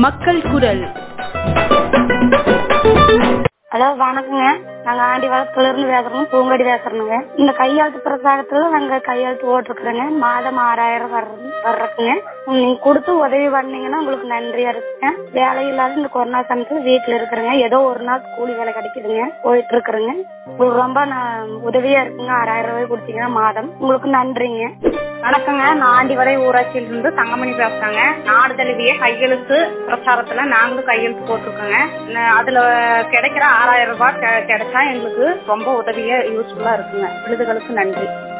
மக்கள் குரல் ஹலோ வணக்கங்க நாங்க ஆண்டி வளத்துல இருந்து பேசுறோம் பூங்கடி பேசுறோங்க இந்த கையெழுத்து பிரசாதத்துல நாங்க கையெழுத்து போட்டிருக்கிறோங்க மாதம் ஆறாயிரம் வர்றது வர்றதுங்க நீங்க கொடுத்து உதவி பண்ணீங்கன்னா உங்களுக்கு நன்றியா இருக்குங்க வேலை இல்லாத இந்த கொரோனா சமயத்துல வீட்டுல இருக்கிறேங்க ஏதோ ஒரு நாள் கூலி வேலை கிடைக்குதுங்க போயிட்டு இருக்கிறேங்க உங்களுக்கு ரொம்ப நான் உதவியா இருக்குங்க ஆறாயிரம் ரூபாய் கொடுத்தீங்கன்னா மாதம் உங்களுக்கு நன்றிங்க வணக்கங்க நான் ஆண்டிவரை ஊராட்சியில இருந்து தங்கமணி பேசுறேங்க நாடு தழுவிய கையெழுத்து பிரச்சாரத்துல நாங்களும் கையெழுத்து போட்டிருக்கோங்க ந- அதுல கிடைக்கிற ஆறாயிரம் ரூபாய் கெ- கிடைச்சா எங்களுக்கு ரொம்ப உதவியா யூஸ்ஃபுல்லா இருக்குங்க விழுதுகளுக்கு நன்றி